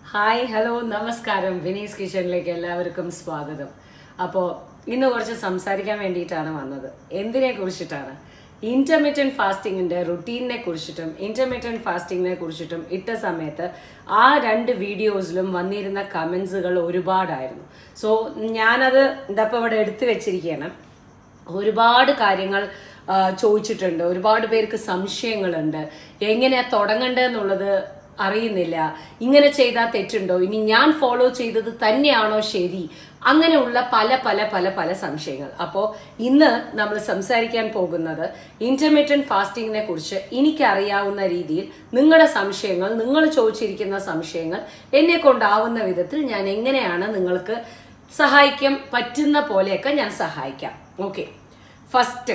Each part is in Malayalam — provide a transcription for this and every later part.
ഹായ് ഹലോ നമസ്കാരം വിനീസ് കിച്ചണിലേക്ക് എല്ലാവർക്കും സ്വാഗതം അപ്പോൾ ഇന്ന് കുറച്ച് സംസാരിക്കാൻ വേണ്ടിയിട്ടാണ് വന്നത് എന്തിനെ കുറിച്ചിട്ടാണ് ഇന്റർമീഡിയൻ ഫാസ്റ്റിങ്ങിന്റെ റുട്ടീനിനെ കുറിച്ചിട്ടും ഇന്റർമീഡിയൻ ഫാസ്റ്റിങ്ങിനെ കുറിച്ചിട്ടും ഇട്ട സമയത്ത് ആ രണ്ട് വീഡിയോസിലും വന്നിരുന്ന കമന്റ്സുകൾ ഒരുപാടായിരുന്നു സോ ഞാനത് ഇതപ്പോൾ ഇവിടെ എടുത്തു വെച്ചിരിക്കുകയാണ് ഒരുപാട് കാര്യങ്ങൾ ആ, ചോദിച്ചിട്ടുണ്ട് ഒരുപാട് പേർക്ക് സംശയങ്ങളുണ്ട് എങ്ങനെയാ തുടങ്ങണ്ടെന്നുള്ളത് അറിയുന്നില്ല ഇങ്ങനെ ചെയ്താൽ തെറ്റുണ്ടോ ഇനി ഞാൻ ഫോളോ ചെയ്തത് തന്നെയാണോ ശരി അങ്ങനെയുള്ള പല പല പല പല സംശയങ്ങൾ അപ്പോൾ ഇന്ന് നമ്മൾ സംസാരിക്കാൻ പോകുന്നത് ഇന്റർമീഡിയറ്റ് ഫാസ്റ്റിങ്ങിനെ കുറിച്ച് എനിക്കറിയാവുന്ന രീതിയിൽ നിങ്ങളുടെ സംശയങ്ങൾ നിങ്ങൾ ചോദിച്ചിരിക്കുന്ന സംശയങ്ങൾ എന്നെ കൊണ്ടാവുന്ന വിധത്തിൽ ഞാൻ എങ്ങനെയാണ് നിങ്ങൾക്ക് സഹായിക്കാൻ പറ്റുന്ന പോലെയൊക്കെ ഞാൻ സഹായിക്കാം ഓക്കെ ഫസ്റ്റ്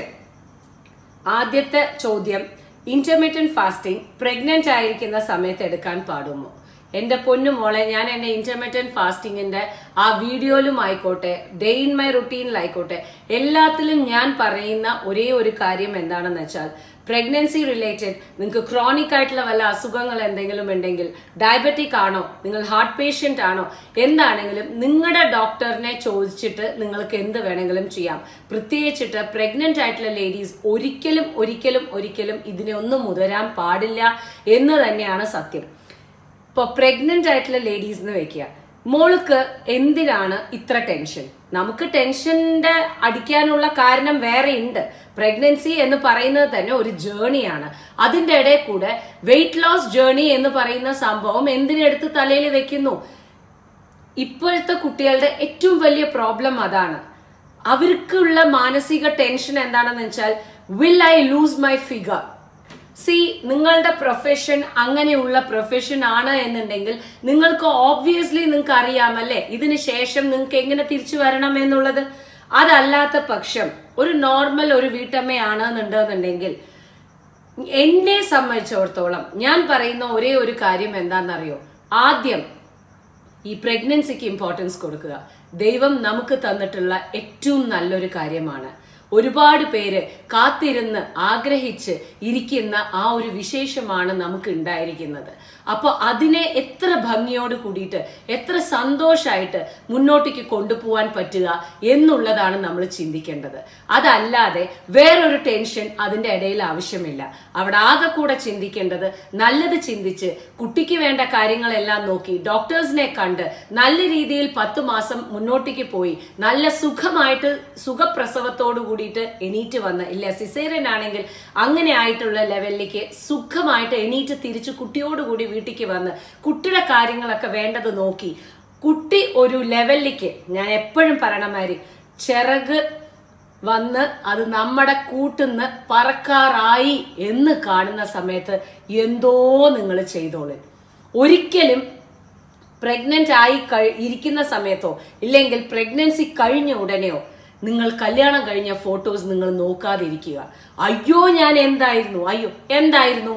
ആദ്യത്തെ ചോദ്യം ഇന്റർമീഡിയറ്റ് ഫാസ്റ്റിംഗ് പ്രഗ്നന്റ് ആയിരിക്കുന്ന സമയത്ത് എടുക്കാൻ പാടുമോ എന്റെ പൊന്നു മോളെ ഞാൻ എന്റെ ഇന്റർമീഡിയറ്റ് ഫാസ്റ്റിംഗിന്റെ ആ വീഡിയോയിലും ആയിക്കോട്ടെ ഡേ ഇൻ മൈ റുട്ടീനിലായിക്കോട്ടെ എല്ലാത്തിലും ഞാൻ പറയുന്ന ഒരേ ഒരു കാര്യം എന്താണെന്ന് വെച്ചാൽ പ്രഗ്നൻസി റിലേറ്റഡ് നിങ്ങൾക്ക് ക്രോണിക് ആയിട്ടുള്ള വല്ല അസുഖങ്ങൾ എന്തെങ്കിലും ഉണ്ടെങ്കിൽ ഡയബറ്റിക് ആണോ നിങ്ങൾ ഹാർട്ട് പേഷ്യന്റ് ആണോ എന്താണെങ്കിലും നിങ്ങളുടെ ഡോക്ടറിനെ ചോദിച്ചിട്ട് നിങ്ങൾക്ക് എന്ത് വേണമെങ്കിലും ചെയ്യാം പ്രത്യേകിച്ചിട്ട് പ്രഗ്നന്റ് ആയിട്ടുള്ള ലേഡീസ് ഒരിക്കലും ഒരിക്കലും ഒരിക്കലും ഇതിനെ ഒന്നും മുതരാൻ പാടില്ല എന്ന് തന്നെയാണ് സത്യം ഇപ്പോൾ പ്രഗ്നന്റ് ആയിട്ടുള്ള ലേഡീസ് എന്ന് വെക്കുക മോൾക്ക് എന്തിനാണ് ഇത്ര ടെൻഷൻ നമുക്ക് ടെൻഷന്റെ അടിക്കാനുള്ള കാരണം വേറെ ഉണ്ട് പ്രഗ്നൻസി എന്ന് പറയുന്നത് തന്നെ ഒരു ജേണിയാണ് അതിന്റെ ഇടയിൽ കൂടെ വെയിറ്റ് ലോസ് ജേണി എന്ന് പറയുന്ന സംഭവം എന്തിനെടുത്ത് തലയിൽ വെക്കുന്നു ഇപ്പോഴത്തെ കുട്ടികളുടെ ഏറ്റവും വലിയ പ്രോബ്ലം അതാണ് അവർക്കുള്ള മാനസിക ടെൻഷൻ എന്താണെന്ന് വെച്ചാൽ will I lose my figure see നിങ്ങളുടെ പ്രൊഫഷൻ അങ്ങനെയുള്ള പ്രൊഫഷൻ ആണ് എന്നുണ്ടെങ്കിൽ നിങ്ങൾക്ക് ഓബ്വിയസ്ലി നിങ്ങൾക്ക് അറിയാമല്ലേ ഇതിന് ശേഷം നിങ്ങൾക്ക് എങ്ങനെ തിരിച്ചു വരണം എന്നുള്ളത് അതല്ലാത്ത പക്ഷം ഒരു നോർമൽ ഒരു വീട്ടമ്മയാണ് എന്നുണ്ടെന്നുണ്ടെങ്കിൽ എന്നെ സംബന്ധിച്ചിടത്തോളം ഞാൻ പറയുന്ന ഒരേ ഒരു കാര്യം എന്താണെന്നറിയോ ആദ്യം ഈ പ്രഗ്നൻസിക്ക് ഇമ്പോർട്ടൻസ് കൊടുക്കുക ദൈവം നമുക്ക് തന്നിട്ടുള്ള ഏറ്റവും നല്ലൊരു കാര്യമാണ് ഒരുപാട് പേര് കാത്തിരുന്ന് ആഗ്രഹിച്ച് ഇരിക്കുന്ന ആ ഒരു വിശേഷമാണ് നമുക്ക് ഉണ്ടായിരിക്കുന്നത് അപ്പോൾ അതിനെ എത്ര ഭംഗിയോട് കൂടിയിട്ട് എത്ര സന്തോഷമായിട്ട് മുന്നോട്ടേക്ക് കൊണ്ടുപോകാൻ പറ്റുക എന്നുള്ളതാണ് നമ്മൾ ചിന്തിക്കേണ്ടത് അതല്ലാതെ വേറൊരു ടെൻഷൻ അതിൻ്റെ ഇടയിൽ ആവശ്യമില്ല അവിടെ ആകെ കൂടെ ചിന്തിക്കേണ്ടത് നല്ലത് ചിന്തിച്ച് കുട്ടിക്ക് വേണ്ട കാര്യങ്ങളെല്ലാം നോക്കി ഡോക്ടേഴ്സിനെ കണ്ട് നല്ല രീതിയിൽ പത്ത് മാസം മുന്നോട്ടേക്ക് പോയി നല്ല സുഖമായിട്ട് സുഖപ്രസവത്തോടു കൂടിയിട്ട് എണീറ്റ് വന്ന് ഇല്ല സിസേറിയൻ ആണെങ്കിൽ അങ്ങനെ ആയിട്ടുള്ള ലെവലിലേക്ക് സുഖമായിട്ട് എണീറ്റ് തിരിച്ച് കുട്ടിയോടുകൂടി വീട്ടിലേക്ക് വന്ന് കുട്ടിയുടെ കാര്യങ്ങളൊക്കെ വേണ്ടത് നോക്കി കുട്ടി ഒരു ലെവലിലേക്ക് ഞാൻ എപ്പോഴും പറയണമാതിരി ചിറക് വന്ന് അത് നമ്മുടെ കൂട്ടുന്ന് പറക്കാറായി എന്ന് കാണുന്ന സമയത്ത് എന്തോ നിങ്ങൾ ചെയ്തോളൂ ഒരിക്കലും പ്രഗ്നന്റ് ആയി കഴി- ഇരിക്കുന്ന സമയത്തോ ഇല്ലെങ്കിൽ പ്രഗ്നൻസി കഴിഞ്ഞ ഉടനെയോ നിങ്ങൾ കല്യാണം കഴിഞ്ഞ ഫോട്ടോസ് നിങ്ങൾ നോക്കാതിരിക്കുക അയ്യോ ഞാൻ എന്തായിരുന്നു അയ്യോ എന്തായിരുന്നു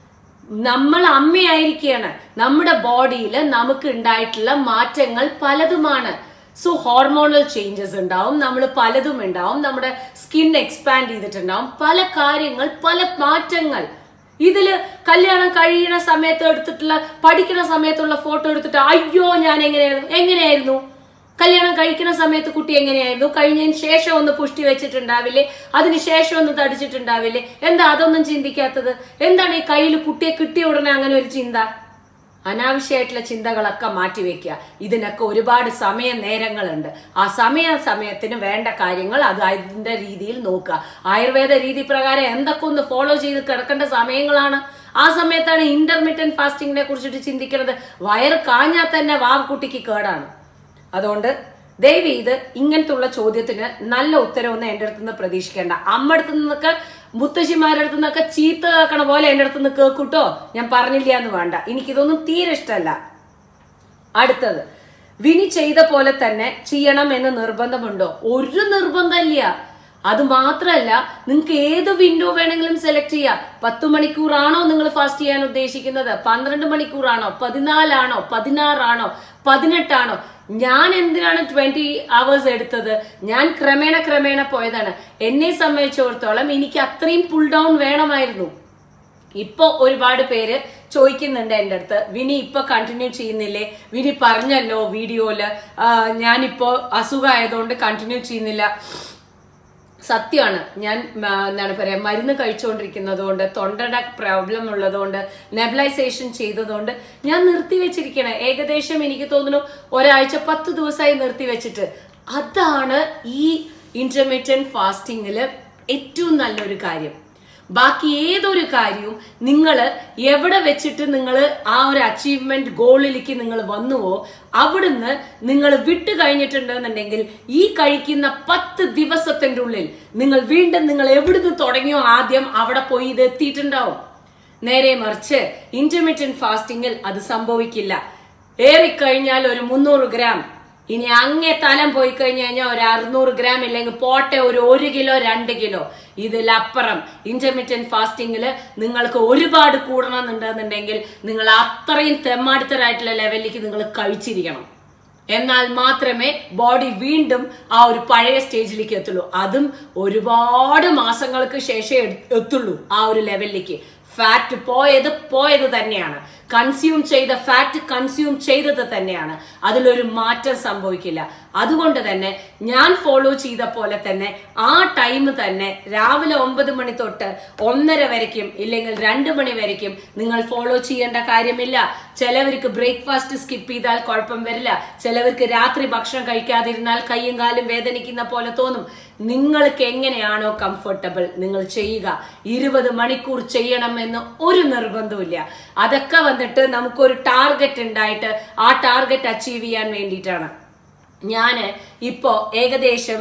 നമ്മൾ അമ്മയായിരിക്കുകയാണ് നമ്മുടെ ബോഡിയിൽ നമുക്ക് ഉണ്ടായിട്ടുള്ള മാറ്റങ്ങൾ പലതുമാണ് സോ ഹോർമോണൽ ചേഞ്ചസ് ഉണ്ടാവും നമ്മൾ പലതും ഉണ്ടാവും നമ്മുടെ സ്കിൻ എക്സ്പാൻഡ് ചെയ്തിട്ടുണ്ടാവും പല കാര്യങ്ങൾ പല മാറ്റങ്ങൾ ഇതില് കല്യാണം കഴിയുന്ന സമയത്ത് എടുത്തിട്ടുള്ള പഠിക്കുന്ന സമയത്തുള്ള ഫോട്ടോ എടുത്തിട്ട് അയ്യോ ഞാൻ എങ്ങനെയായിരുന്നു എങ്ങനെയായിരുന്നു കല്യാണം കഴിക്കുന്ന സമയത്ത് കുട്ടി എങ്ങനെയായിരുന്നു കഴിഞ്ഞതിന് ശേഷം ഒന്ന് പുഷ്ടി വെച്ചിട്ടുണ്ടാവില്ലേ അതിന് ശേഷം ഒന്ന് തടിച്ചിട്ടുണ്ടാവില്ലേ എന്താ അതൊന്നും ചിന്തിക്കാത്തത് എന്താണ് ഈ കയ്യിൽ കുട്ടിയെ കിട്ടിയ ഉടനെ അങ്ങനെ ഒരു ചിന്ത അനാവശ്യമായിട്ടുള്ള ചിന്തകളൊക്കെ മാറ്റിവെക്കുക ഇതിനൊക്കെ ഒരുപാട് സമയ നേരങ്ങളുണ്ട് ആ സമയ സമയത്തിന് വേണ്ട കാര്യങ്ങൾ അത് അതിന്റെ രീതിയിൽ നോക്കുക ആയുർവേദ രീതി പ്രകാരം എന്തൊക്കെ ഒന്ന് ഫോളോ ചെയ്ത് കിടക്കേണ്ട സമയങ്ങളാണ് ആ സമയത്താണ് ഇന്റർമീഡിയറ്റ് ഫാസ്റ്റിങ്ങിനെ കുറിച്ചിട്ട് ചിന്തിക്കുന്നത് വയറ് കാഞ്ഞാൽ തന്നെ വാവ് കുട്ടിക്ക് കേടാണ് അതുകൊണ്ട് ദയവ് ഇത് ഇങ്ങനത്തുള്ള ചോദ്യത്തിന് നല്ല ഉത്തരവൊന്നും എൻ്റെ അടുത്ത് നിന്ന് പ്രതീക്ഷിക്കേണ്ട അമ്മ അടുത്ത് നിന്നൊക്കെ മുത്തശ്ശിമാരുടെ അടുത്ത് നിന്നൊക്കെ ചീത്ത കേൾക്കണ പോലെ എൻ്റെ അടുത്ത് നിന്ന് കേൾക്കൂട്ടോ ഞാൻ പറഞ്ഞില്ല എന്ന് വേണ്ട എനിക്കിതൊന്നും തീരെ ഇഷ്ടമല്ല അടുത്തത് വിനി ചെയ്ത പോലെ തന്നെ ചെയ്യണം എന്ന് നിർബന്ധമുണ്ടോ ഒരു നിർബന്ധമില്ല അത് മാത്രമല്ല നിങ്ങൾക്ക് ഏത് വിൻഡോ വേണമെങ്കിലും സെലക്ട് ചെയ്യാം പത്ത് മണിക്കൂറാണോ നിങ്ങൾ ഫാസ്റ്റ് ചെയ്യാൻ ഉദ്ദേശിക്കുന്നത് പന്ത്രണ്ട് മണിക്കൂറാണോ പതിനാലാണോ പതിനാറാണോ പതിനെട്ടാണോ ഞാൻ എന്തിനാണ് ട്വന്റി അവേഴ്സ് എടുത്തത് ഞാൻ ക്രമേണ ക്രമേണ പോയതാണ് എന്നെ സംബന്ധിച്ചിടത്തോളം എനിക്ക് അത്രയും പുൾ ഡൗൺ വേണമായിരുന്നു ഇപ്പൊ ഒരുപാട് പേര് ചോദിക്കുന്നുണ്ട് എൻ്റെ അടുത്ത് വിനി ഇപ്പൊ കണ്ടിന്യൂ ചെയ്യുന്നില്ലേ വിനി പറഞ്ഞല്ലോ വീഡിയോയില് ഞാനിപ്പോ അസുഖമായതുകൊണ്ട് കണ്ടിന്യൂ ചെയ്യുന്നില്ല സത്യമാണ് ഞാൻ ആ, എന്താണ് പറയാ മരുന്ന് കഴിച്ചുകൊണ്ടിരിക്കുന്നത് കൊണ്ട് തൊണ്ടയുടെ പ്രോബ്ലം ഉള്ളതുകൊണ്ട് നെബിലൈസേഷൻ ചെയ്തതുകൊണ്ട് ഞാൻ നിർത്തി വെച്ചിരിക്കണേ ഏകദേശം എനിക്ക് തോന്നുന്നു ഒരാഴ്ച പത്ത് ദിവസമായി നിർത്തി വെച്ചിട്ട് അതാണ് ഈ ഇന്റർമീഡിയറ്റ് ഫാസ്റ്റിങ്ങിൽ ഏറ്റവും നല്ലൊരു കാര്യം ബാക്കി ഏതൊരു കാര്യവും നിങ്ങൾ എവിടെ വെച്ചിട്ട് നിങ്ങൾ ആ ഒരു അച്ചീവ്മെന്റ് ഗോളിലേക്ക് നിങ്ങൾ വന്നുവോ അവിടുന്ന് നിങ്ങൾ വിട്ടു കഴിഞ്ഞിട്ടുണ്ടെന്നുണ്ടെങ്കിൽ ഈ കഴിക്കുന്ന പത്ത് ദിവസത്തിന്റെ ഉള്ളിൽ നിങ്ങൾ വീണ്ടും നിങ്ങൾ എവിടുന്ന് തുടങ്ങിയോ ആദ്യം അവിടെ പോയി ഇത് എത്തിയിട്ടുണ്ടാവും നേരെ മറിച്ച് ഇന്റർമീഡിയറ്റ് ഫാസ്റ്റിംഗിൽ അത് സംഭവിക്കില്ല ഏറിക്കഴിഞ്ഞാൽ ഒരു മുന്നൂറ് ഗ്രാം ഇനി അങ്ങേ തലം പോയി കഴിഞ്ഞു കഴിഞ്ഞാൽ ഒരു അറുന്നൂറ് ഗ്രാം ഇല്ലെങ്കിൽ പോട്ടെ ഒരു ഒരു കിലോ രണ്ട് കിലോ ഇതിലപ്പുറം ഇന്റർമീഡിയറ്റ് ഫാസ്റ്റിംഗിൽ നിങ്ങൾക്ക് ഒരുപാട് കൂടണമെന്നുണ്ടെന്നുണ്ടെങ്കിൽ നിങ്ങൾ അത്രയും തെമ്മാടിത്തരായിട്ടുള്ള ലെവലിലേക്ക് നിങ്ങൾ കഴിച്ചിരിക്കണം എന്നാൽ മാത്രമേ ബോഡി വീണ്ടും ആ ഒരു പഴയ സ്റ്റേജിലേക്ക് എത്തുള്ളൂ അതും ഒരുപാട് മാസങ്ങൾക്ക് ശേഷമേ എ- എത്തുള്ളൂ ആ ഒരു ലെവലിലേക്ക് ഫാറ്റ് പോയത് പോയത് തന്നെയാണ് കൺസ്യൂം ചെയ്ത ഫാറ്റ് കൺസ്യൂം ചെയ്തത് തന്നെയാണ് അതിലൊരു മാറ്റം സംഭവിക്കില്ല അതുകൊണ്ട് തന്നെ ഞാൻ ഫോളോ ചെയ്ത പോലെ തന്നെ ആ ടൈം തന്നെ രാവിലെ ഒമ്പത് മണി തൊട്ട് ഒന്നര വരയ്ക്കും ഇല്ലെങ്കിൽ രണ്ട് മണി വരയ്ക്കും നിങ്ങൾ ഫോളോ ചെയ്യേണ്ട കാര്യമില്ല ചിലവർക്ക് ബ്രേക്ക്ഫാസ്റ്റ് സ്കിപ്പ് ചെയ്താൽ കുഴപ്പം വരില്ല ചിലവർക്ക് രാത്രി ഭക്ഷണം കഴിക്കാതിരുന്നാൽ കൈയും കാലും വേദനിക്കുന്ന പോലെ തോന്നും നിങ്ങൾക്ക് എങ്ങനെയാണോ കംഫർട്ടബിൾ നിങ്ങൾ ചെയ്യുക ഇരുപത് മണിക്കൂർ ചെയ്യണമെന്ന് ഒരു നിർബന്ധമില്ല അതൊക്കെ വന്നിട്ട് നമുക്കൊരു ടാർഗറ്റ് ഉണ്ടായിട്ട് ആ ടാർഗറ്റ് അച്ചീവ് ചെയ്യാൻ വേണ്ടിയിട്ടാണ് ഞാൻ ഇപ്പോ ഏകദേശം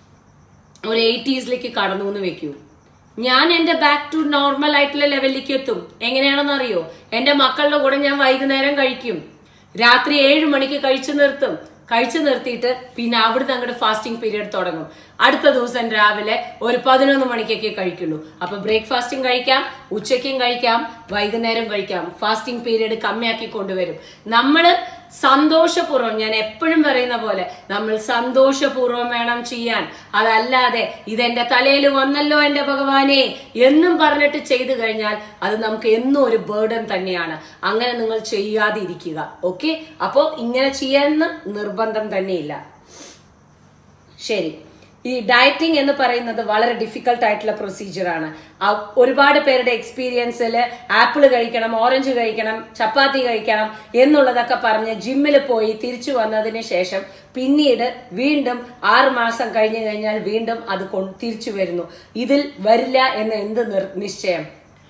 ഒരു എയ്റ്റീസിലേക്ക് കടന്നു എന്ന് വെക്കൂ ഞാൻ എന്റെ ബാക്ക് ടു നോർമൽ ആയിട്ടുള്ള ലെവലിലേക്ക് എത്തും എങ്ങനെയാണെന്ന് അറിയോ എന്റെ മക്കളുടെ കൂടെ ഞാൻ വൈകുന്നേരം കഴിക്കും രാത്രി ഏഴ് മണിക്ക് കഴിച്ചു നിർത്തും കഴിച്ചു നിർത്തിയിട്ട് പിന്നെ അവിടുന്ന് അങ്ങോട്ട് ഫാസ്റ്റിംഗ് പീരീഡ് തുടങ്ങും അടുത്ത ദിവസം രാവിലെ ഒരു പതിനൊന്ന് മണിക്കൊക്കെ കഴിക്കുള്ളൂ അപ്പൊ ബ്രേക്ക്ഫാസ്റ്റും കഴിക്കാം ഉച്ചയ്ക്കും കഴിക്കാം വൈകുന്നേരം കഴിക്കാം ഫാസ്റ്റിംഗ് പീരീഡ് കമ്മിയാക്കി കൊണ്ടുവരും നമ്മള് സന്തോഷപൂർവ്വം ഞാൻ എപ്പോഴും പറയുന്ന പോലെ നമ്മൾ സന്തോഷപൂർവ്വം വേണം ചെയ്യാൻ അതല്ലാതെ ഇതെന്റെ തലയിൽ വന്നല്ലോ എന്റെ ഭഗവാനെ എന്നും പറഞ്ഞിട്ട് ചെയ്തു കഴിഞ്ഞാൽ അത് നമുക്ക് എന്നും ഒരു ബേർഡൻ തന്നെയാണ് അങ്ങനെ നിങ്ങൾ ചെയ്യാതിരിക്കുക ഓക്കെ അപ്പോ ഇങ്ങനെ ചെയ്യാൻ നിർബന്ധം തന്നെയില്ല ശരി ഈ ഡയറ്റിംഗ് എന്ന് പറയുന്നത് വളരെ ഡിഫിക്കൽട്ട് ആയിട്ടുള്ള പ്രൊസീജിയർ ആണ് ആ ഒരുപാട് പേരുടെ എക്സ്പീരിയൻസിൽ ആപ്പിൾ കഴിക്കണം ഓറഞ്ച് കഴിക്കണം ചപ്പാത്തി കഴിക്കണം എന്നുള്ളതൊക്കെ പറഞ്ഞ് ജിമ്മിൽ പോയി തിരിച്ചു വന്നതിന് ശേഷം പിന്നീട് വീണ്ടും ആറ് മാസം കഴിഞ്ഞു കഴിഞ്ഞാൽ വീണ്ടും അത് കൊ- തിരിച്ചു വരുന്നു ഇതിൽ വരില്ല എന്ന് എന്ത് നിർ- നിശ്ചയം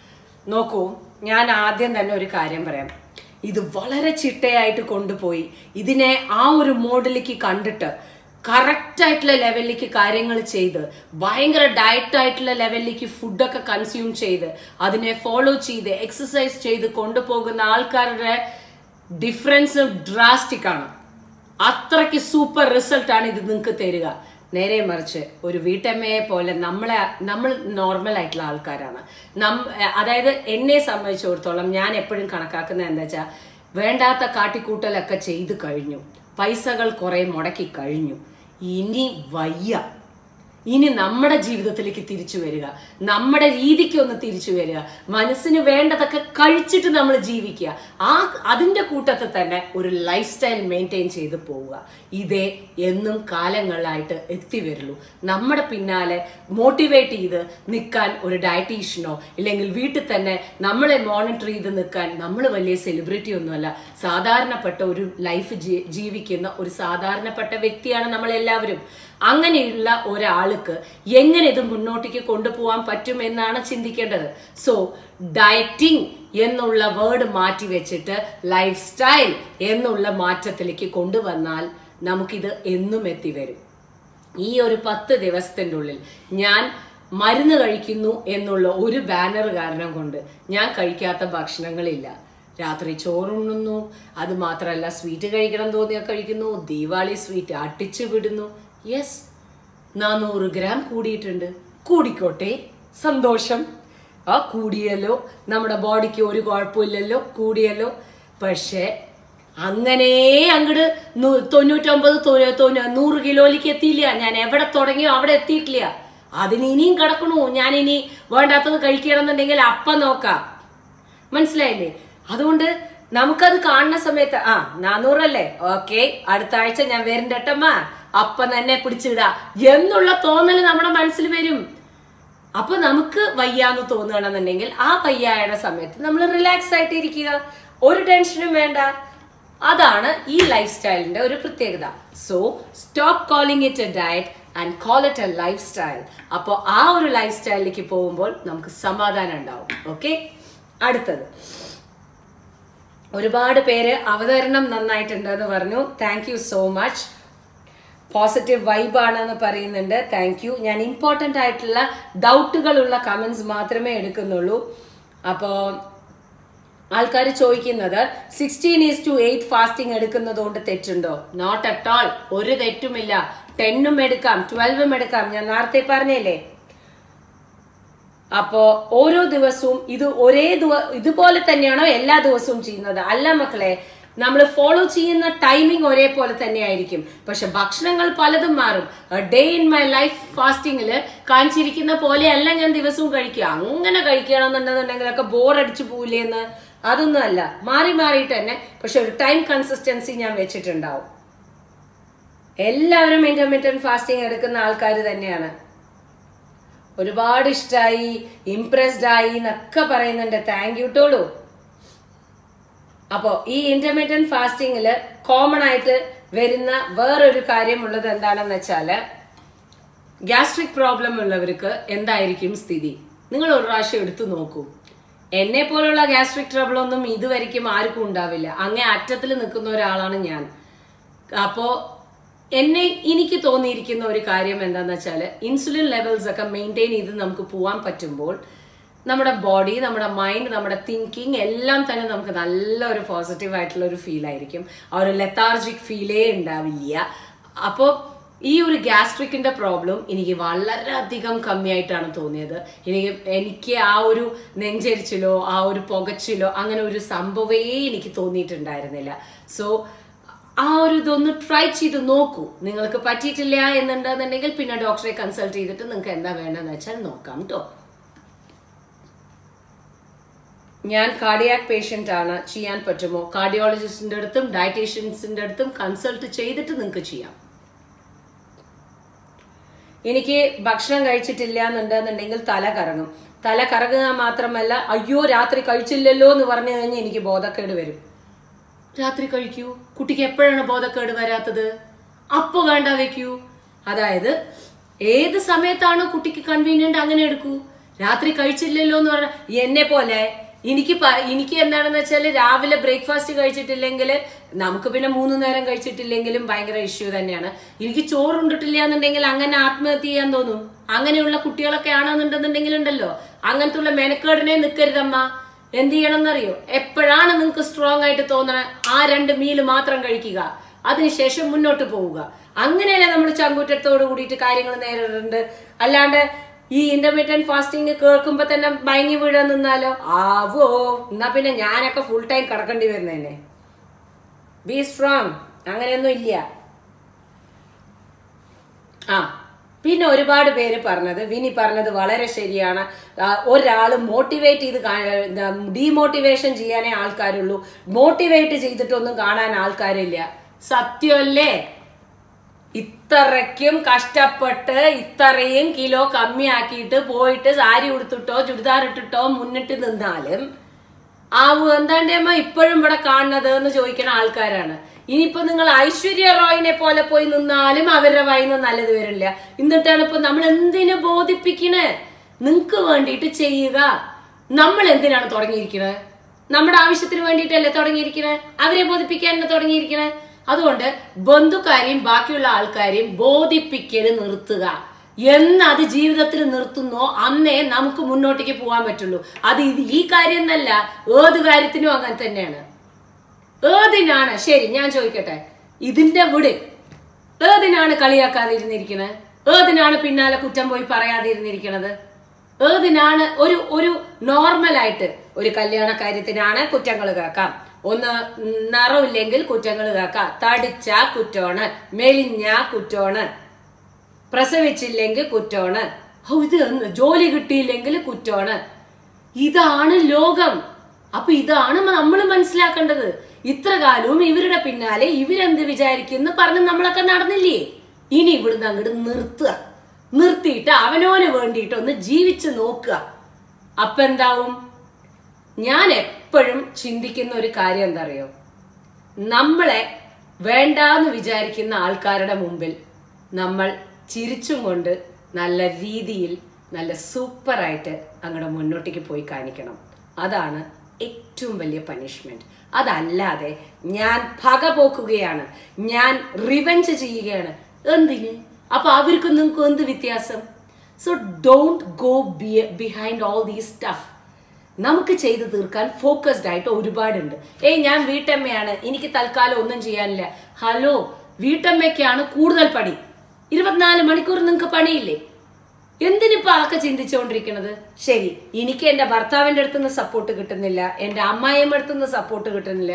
നോക്കൂ ഞാൻ ആദ്യം തന്നെ ഒരു കാര്യം പറയാം ഇത് വളരെ ചിട്ടയായിട്ട് കൊണ്ടുപോയി ഇതിനെ ആ ഒരു മോഡലിലേക്ക് കണ്ടിട്ട് കറക്റ്റ് ആയിട്ടുള്ള ലെവലിലേക്ക് കാര്യങ്ങൾ ചെയ്ത് ഭയങ്കര ഡയറ്റ് ആയിട്ടുള്ള ലെവലിലേക്ക് ഫുഡൊക്കെ കൺസ്യൂം ചെയ്ത് അതിനെ ഫോളോ ചെയ്ത് എക്സസൈസ് ചെയ്ത് കൊണ്ടുപോകുന്ന ആൾക്കാരുടെ ഡിഫറൻസ് ഡ്രാസ്റ്റിക് ആണ് അത്രയ്ക്ക് സൂപ്പർ റിസൾട്ട് ആണ് ഇത് നിങ്ങൾക്ക് തരിക നേരെ മറിച്ച് ഒരു വീട്ടമ്മയെ പോലെ നമ്മളെ നമ്മൾ നോർമൽ ആയിട്ടുള്ള ആൾക്കാരാണ് നം അതായത് എന്നെ സംബന്ധിച്ചിടത്തോളം ഞാൻ എപ്പോഴും കണക്കാക്കുന്നത് എന്താ വെച്ചാൽ വേണ്ടാത്ത കാട്ടിക്കൂട്ടലൊക്കെ ചെയ്തു കഴിഞ്ഞു പൈസകൾ കുറെ മുടക്കി കഴിഞ്ഞു ഇനി വയ്യ ഇനി നമ്മുടെ ജീവിതത്തിലേക്ക് തിരിച്ചു വരിക നമ്മുടെ രീതിക്ക് ഒന്ന് തിരിച്ചു വരിക മനസ്സിന് വേണ്ടതൊക്കെ കഴിച്ചിട്ട് നമ്മൾ ജീവിക്കുക ആ അതിന്റെ കൂട്ടത്തിൽ തന്നെ ഒരു ലൈഫ് സ്റ്റൈൽ മെയിൻറ്റെയിൻ ചെയ്ത് പോവുക ഇതേ എന്നും കാലങ്ങളായിട്ട് എത്തിവരുള്ളൂ നമ്മുടെ പിന്നാലെ മോട്ടിവേറ്റ് ചെയ്ത് നിൽക്കാൻ ഒരു ഡയറ്റീഷ്യനോ ഇല്ലെങ്കിൽ വീട്ടിൽ തന്നെ നമ്മളെ മോണിറ്റർ ചെയ്ത് നിൽക്കാൻ നമ്മൾ വലിയ സെലിബ്രിറ്റി ഒന്നുമല്ല സാധാരണപ്പെട്ട ഒരു ലൈഫ് ജീവിക്കുന്ന ഒരു സാധാരണപ്പെട്ട വ്യക്തിയാണ് നമ്മൾ എല്ലാവരും അങ്ങനെയുള്ള ഒരാൾക്ക് എങ്ങനെ ഇത് മുന്നോട്ടേക്ക് കൊണ്ടുപോകാൻ പറ്റും എന്നാണ് ചിന്തിക്കേണ്ടത് സോ ഡയറ്റിംഗ് എന്നുള്ള വേർഡ് മാറ്റി വെച്ചിട്ട് ലൈഫ് സ്റ്റൈൽ എന്നുള്ള മാറ്റത്തിലേക്ക് കൊണ്ടുവന്നാൽ നമുക്കിത് എന്നും എത്തിവരും ഈ ഒരു പത്ത് ദിവസത്തിൻ്റെ ഉള്ളിൽ ഞാൻ മരുന്ന് കഴിക്കുന്നു എന്നുള്ള ഒരു ബാനർ കാരണം കൊണ്ട് ഞാൻ കഴിക്കാത്ത ഭക്ഷണങ്ങളില്ല രാത്രി ചോറുണ്ണുന്നു അത് മാത്രമല്ല സ്വീറ്റ് കഴിക്കണം തോന്നിയാൽ കഴിക്കുന്നു ദീപാവലി സ്വീറ്റ് അട്ടിച്ചു വിടുന്നു യെസ് നാനൂറ് ഗ്രാം കൂടിയിട്ടുണ്ട് കൂടിക്കോട്ടെ സന്തോഷം ആ കൂടിയല്ലോ നമ്മുടെ ബോഡിക്ക് ഒരു കുഴപ്പമില്ലല്ലോ കൂടിയല്ലോ പക്ഷേ അങ്ങനെ അങ്ങട് നൂ- തൊണ്ണൂറ്റൊമ്പത് തൊ- തൊണ്ണൂ- നൂറ് കിലോയിലേക്ക് എത്തിയില്ല ഞാൻ എവിടെ തുടങ്ങിയോ അവിടെ എത്തിയിട്ടില്ല അതിന് ഇനിയും കിടക്കണു ഞാൻ ഇനി വേണ്ടാത്തത് കഴിക്കണമെന്നുണ്ടെങ്കിൽ അപ്പം നോക്കാം മനസ്സിലായില്ലേ അതുകൊണ്ട് നമുക്കത് കാണുന്ന സമയത്ത് ആ നാനൂറല്ലേ ഓക്കെ അടുത്ത ആഴ്ച ഞാൻ വരണ്ടട്ടമ്മ അപ്പൊ തന്നെ പിടിച്ചിടാ എന്നുള്ള തോന്നൽ നമ്മുടെ മനസ്സിൽ വരും അപ്പൊ നമുക്ക് വയ്യാന്ന് തോന്നുകയാണെന്നുണ്ടെങ്കിൽ ആ വയ്യായുടെ സമയത്ത് നമ്മൾ റിലാക്സ് ആയിട്ട് ഇരിക്കുക ഒരു ടെൻഷനും വേണ്ട അതാണ് ഈ ലൈഫ് സ്റ്റൈലിന്റെ ഒരു പ്രത്യേകത so stop calling it a diet and call it a lifestyle അപ്പോൾ ആ ഒരു ലൈഫ് സ്റ്റൈലിലേക്ക് പോകുമ്പോൾ നമുക്ക് സമാധാനം ഉണ്ടാവും ഓക്കെ അടുത്തത് ഒരുപാട് പേര് അവതരണം നന്നായിട്ടുണ്ടെന്ന് പറഞ്ഞു thank you so much positive vibe ആണെന്ന് പറയുന്നുണ്ട് താങ്ക് യു ഞാൻ ഇമ്പോർട്ടൻ്റ് ആയിട്ടുള്ള ഡൗട്ടുകളുള്ള കമൻസ് മാത്രമേ എടുക്കുന്നുള്ളൂ അപ്പോൾ ആൾക്കാർ ചോദിക്കുന്നത് sixteen is to eight fasting എടുക്കുന്നത് കൊണ്ട് തെറ്റുണ്ടോ നോട്ട് അറ്റ് ഓൾ ഒരു തെറ്റുമില്ല ടെന്നും എടുക്കാം ട്വൽവും എടുക്കാം ഞാൻ നേരത്തെ പറഞ്ഞില്ലേ അപ്പോ ഓരോ ദിവസവും ഇത് ഒരേ ദിവ ഇതുപോലെ തന്നെയാണോ എല്ലാ ദിവസവും ചെയ്യുന്നത് അല്ല മക്കളെ നമ്മൾ ഫോളോ ചെയ്യുന്ന ടൈമിംഗ് ഒരേപോലെ തന്നെ ആയിരിക്കും പക്ഷെ ഭക്ഷണങ്ങൾ പലതും മാറും ഡേ ഇൻ മൈ ലൈഫ് ഫാസ്റ്റിംഗിൽ കാണിച്ചിരിക്കുന്ന പോലെയല്ല ഞാൻ ദിവസവും കഴിക്കുക അങ്ങനെ കഴിക്കുകയാണെന്നുണ്ടെന്നുണ്ടെങ്കിലൊക്കെ ബോർ അടിച്ചു പോവില്ലേ എന്ന് അതൊന്നും അല്ല മാറി മാറിയിട്ട് തന്നെ പക്ഷെ ഒരു ടൈം കൺസിസ്റ്റൻസി ഞാൻ വെച്ചിട്ടുണ്ടാവും എല്ലാവരും ഇന്റർമീഡിയറ്റ് ഫാസ്റ്റിംഗ് എടുക്കുന്ന ആൾക്കാർ തന്നെയാണ് ഒരുപാട് ഇഷ്ടമായി ഇംപ്രസ്ഡ് ആയി എന്നൊക്കെ പറയുന്നുണ്ട് താങ്ക് യു ടോളൂ അപ്പോൾ ഈ ഇന്റർമീഡിയറ്റ് ഫാസ്റ്റിംഗിൽ കോമൺ ആയിട്ട് വരുന്ന വേറൊരു കാര്യമുള്ളത് എന്താണെന്ന് വെച്ചാല് ഗ്യാസ്ട്രിക് പ്രോബ്ലം ഉള്ളവർക്ക് എന്തായിരിക്കും സ്ഥിതി നിങ്ങൾ ഒരു പ്രാവശ്യം എടുത്തു നോക്കൂ എന്നെ പോലുള്ള ഗ്യാസ്ട്രിക് ട്രബിൾ ഒന്നും ഇതുവരെയ്ക്കും ആർക്കും ഉണ്ടാവില്ല അങ്ങേ അറ്റത്തിൽ നിൽക്കുന്ന ഒരാളാണ് ഞാൻ അപ്പോ എന്നെ എനിക്ക് തോന്നിയിരിക്കുന്ന ഒരു കാര്യം എന്താന്ന് വെച്ചാൽ ഇൻസുലിൻ ലെവൽസ് ഒക്കെ മെയിൻറ്റെയിൻ ചെയ്ത് നമുക്ക് പോകാൻ പറ്റുമ്പോൾ നമ്മുടെ ബോഡി നമ്മുടെ മൈൻഡ് നമ്മുടെ തിങ്കിങ് എല്ലാം തന്നെ നമുക്ക് നല്ല ഒരു പോസിറ്റീവ് ആയിട്ടുള്ള ഒരു ഫീൽ ആയിരിക്കും ആ ഒരു ലെത്താർജിക് ഫീലേ ഉണ്ടാവില്ല അപ്പോൾ ഈ ഒരു ഗ്യാസ്ട്രിക്കിന്റെ പ്രോബ്ലം എനിക്ക് വളരെയധികം കമ്മിയായിട്ടാണ് തോന്നിയത് എനിക്ക് എനിക്ക് ആ ഒരു നെഞ്ചരിച്ചിലോ ആ ഒരു പുകച്ചിലോ അങ്ങനെ ഒരു സംഭവമേ എനിക്ക് തോന്നിയിട്ടുണ്ടായിരുന്നില്ല സോ ആ ഒരു ഇതൊന്ന് ട്രൈ ചെയ്ത് നോക്കൂ നിങ്ങൾക്ക് പറ്റിയിട്ടില്ല എന്നുണ്ടെന്നുണ്ടെങ്കിൽ പിന്നെ ഡോക്ടറെ കൺസൾട്ട് ചെയ്തിട്ട് നിങ്ങൾക്ക് എന്താ വേണ്ടതെന്ന് വെച്ചാൽ നോക്കാം കേട്ടോ ഞാൻ കാർഡിയാക് പേഷ്യന്റ് ആണ് ചെയ്യാൻ പറ്റുമോ കാർഡിയോളജിസ്റ്റിന്റെ അടുത്തും ഡയറ്റീഷ്യൻസിന്റെ അടുത്തും കൺസൾട്ട് ചെയ്തിട്ട് നിങ്ങൾക്ക് ചെയ്യാം എനിക്ക് ഭക്ഷണം കഴിച്ചിട്ടില്ല എന്നുണ്ടെന്നുണ്ടെങ്കിൽ തല കറങ്ങും തല കറങ്ങുക മാത്രമല്ല അയ്യോ രാത്രി കഴിച്ചില്ലല്ലോ എന്ന് പറഞ്ഞു കഴിഞ്ഞാൽ എനിക്ക് ബോധക്കേട് വരും രാത്രി കഴിക്കൂ കുട്ടിക്ക് എപ്പോഴാണ് ബോധക്കേട് വരാത്തത് അപ്പൊ വേണ്ട വെക്കൂ അതായത് ഏത് സമയത്താണോ കുട്ടിക്ക് കൺവീനിയന്റ് അങ്ങനെ എടുക്കൂ രാത്രി കഴിച്ചില്ലല്ലോ എന്ന് പറഞ്ഞ എന്നെ പോലെ എനിക്ക് പ- എനിക്ക് എന്താണെന്ന് വെച്ചാൽ രാവിലെ ബ്രേക്ക്ഫാസ്റ്റ് കഴിച്ചിട്ടില്ലെങ്കിൽ നമുക്ക് പിന്നെ മൂന്ന് നേരം കഴിച്ചിട്ടില്ലെങ്കിലും ഭയങ്കര ഇഷ്യൂ തന്നെയാണ് എനിക്ക് ചോറുണ്ടിട്ടില്ല എന്നുണ്ടെങ്കിൽ അങ്ങനെ ആത്മഹത്യ ചെയ്യാൻ തോന്നും അങ്ങനെയുള്ള കുട്ടികളൊക്കെ ആണെന്നുണ്ടെന്നുണ്ടെങ്കിൽ ഉണ്ടല്ലോ അങ്ങനത്തെ ഉള്ള മെനക്കേടിനെ നിൽക്കരുതമ്മ എന്ത് ചെയ്യണം എന്നറിയോ എപ്പോഴാണ് നിങ്ങൾക്ക് സ്ട്രോങ് ആയിട്ട് തോന്നണത് ആ രണ്ട് മീല് മാത്രം കഴിക്കുക അതിനുശേഷം മുന്നോട്ട് പോവുക അങ്ങനെയല്ലേ നമ്മൾ ചങ്കൂറ്റത്തോട് കൂടിയിട്ട് കാര്യങ്ങൾ നേരിടുന്നുണ്ട് അല്ലാണ്ട് ഈ ഇന്റർമീഡിയറ്റ് ഫാസ്റ്റിംഗ് കേൾക്കുമ്പോ തന്നെ ഭയങ്കി വീഴാൻ നിന്നാലോ ആവോ എന്നാ പിന്നെ ഞാനൊക്കെ ഫുൾ ടൈം കിടക്കേണ്ടി വരുന്നതന്നെ ബി സ്ട്രോങ് അങ്ങനെയൊന്നും ഇല്ല ആ പിന്നെ ഒരുപാട് പേര് പറഞ്ഞത് വിനി പറഞ്ഞത് വളരെ ശരിയാണ് ഒരാൾ മോട്ടിവേറ്റ് ചെയ്ത് ഡീമോട്ടിവേഷൻ ചെയ്യാനേ ആൾക്കാരുള്ളൂ മോട്ടിവേറ്റ് ചെയ്തിട്ടൊന്നും കാണാൻ ആൾക്കാരില്ല സത്യമല്ലേ ഇത്രയ്ക്കും കഷ്ടപ്പെട്ട് ഇത്രയും കിലോ കമ്മിയാക്കിയിട്ട് പോയിട്ട് സാരി ഉടുത്തിട്ടോ ചുരിദാർ ഇട്ടിട്ടോ മുന്നിട്ട് നിന്നാലും ആവു എന്താണ്ടേമ്മ ഇപ്പോഴും ഇവിടെ കാണുന്നത് എന്ന് ചോദിക്കുന്ന ആൾക്കാരാണ് ഇനിയിപ്പോ നിങ്ങൾ ഐശ്വര്യ റോയിനെ പോലെ പോയി നിന്നാലും അവരുടെ വായിന്ന് നല്ലത് വരില്ല എന്നിട്ടാണ് ഇപ്പൊ നമ്മൾ എന്തിനു ബോധിപ്പിക്കണേ നിങ്ങക്ക് വേണ്ടിയിട്ട് ചെയ്യുക നമ്മൾ എന്തിനാണ് തുടങ്ങിയിരിക്കുന്നത് നമ്മുടെ ആവശ്യത്തിന് വേണ്ടിയിട്ടല്ലേ തുടങ്ങിയിരിക്കണേ അവരെ ബോധിപ്പിക്കാൻ തുടങ്ങിയിരിക്കണേ അതുകൊണ്ട് ബന്ധുക്കാരെയും ബാക്കിയുള്ള ആൾക്കാരെയും ബോധിപ്പിക്കൽ നിർത്തുക എന്ന് അത് ജീവിതത്തിൽ നിർത്തുന്നോ അന്നേ നമുക്ക് മുന്നോട്ടേക്ക് പോകാൻ പറ്റുള്ളൂ അത് ഇത് ഈ കാര്യം എന്നല്ല ഏത് കാര്യത്തിനും അങ്ങനെ തന്നെയാണ് ഏതിനാണ് ശരി ഞാൻ ചോദിക്കട്ടെ ഇതിന്റെ വിട് ഏതിനാണ് കളിയാക്കാതിരുന്നിരിക്കണത് ഏതിനാണ് പിന്നാലെ കുറ്റം പോയി പറയാതിരുന്നിരിക്കണത് ഏതിനാണ് ഒരു ഒരു നോർമലായിട്ട് ഒരു കല്യാണ കാര്യത്തിനാണ് കുറ്റങ്ങൾ കേൾക്കാം ഒന്ന് നിറമില്ലെങ്കിൽ കുറ്റങ്ങൾ കേൾക്കാം തടിച്ച കുറ്റമാണ് മെലിഞ്ഞ കുറ്റമാണ് പ്രസവിച്ചില്ലെങ്കിൽ കുറ്റമാണ് ഓ ഇത് എന്ന് ജോലി കിട്ടിയില്ലെങ്കിൽ കുറ്റമാണ് ഇതാണ് ലോകം അപ്പൊ ഇതാണ് നമ്മൾ മനസ്സിലാക്കേണ്ടത് ഇത്ര കാലവും ഇവരുടെ പിന്നാലെ ഇവരെന്ത് വിചാരിക്കുന്നു പറഞ്ഞ് നമ്മളൊക്കെ നടന്നില്ലേ ഇനി ഇവിടുന്ന് അങ്ങോട്ട് നിർത്തുക നിർത്തിയിട്ട് അവനോന് വേണ്ടിയിട്ട് ഒന്ന് ജീവിച്ചു നോക്കുക അപ്പൊ എന്താവും ഞാൻ എപ്പോഴും ചിന്തിക്കുന്ന ഒരു കാര്യം എന്താ അറിയോ നമ്മളെ വേണ്ടാന്ന് വിചാരിക്കുന്ന ആൾക്കാരുടെ മുമ്പിൽ നമ്മൾ ചിരിച്ചും കൊണ്ട് നല്ല രീതിയിൽ നല്ല സൂപ്പറായിട്ട് അങ്ങോട്ട് മുന്നോട്ടേക്ക് പോയി കാണിക്കണം അതാണ് ഏറ്റവും വലിയ പനിഷ്മെന്റ് അതല്ലാതെ ഞാൻ പക പോക്കുകയാണ് ഞാൻ റിവെഞ്ച് ചെയ്യുകയാണ് എന്തിന് അപ്പൊ അവർക്ക് നിങ്ങൾക്ക് എന്ത് വ്യത്യാസം so don't go behind all these stuff നമുക്ക് ചെയ്തു തീർക്കാൻ ഫോക്കസ്ഡ് ആയിട്ട് ഒരുപാടുണ്ട് ഏയ് ഞാൻ വീട്ടമ്മയാണ് എനിക്ക് തൽക്കാലം ഒന്നും ചെയ്യാനില്ല ഹലോ വീട്ടമ്മയ്ക്കാണ് കൂടുതൽ പണി ഇരുപത്തിനാല് മണിക്കൂർ നിങ്ങൾക്ക് പണിയില്ലേ എന്തിനിപ്പോ അതൊക്കെ ചിന്തിച്ചുകൊണ്ടിരിക്കുന്നത് ശരി എനിക്ക് എന്റെ ഭർത്താവിന്റെ അടുത്തുനിന്ന് സപ്പോർട്ട് കിട്ടുന്നില്ല എന്റെ അമ്മായിയമ്മ അടുത്തുനിന്ന് സപ്പോർട്ട് കിട്ടുന്നില്ല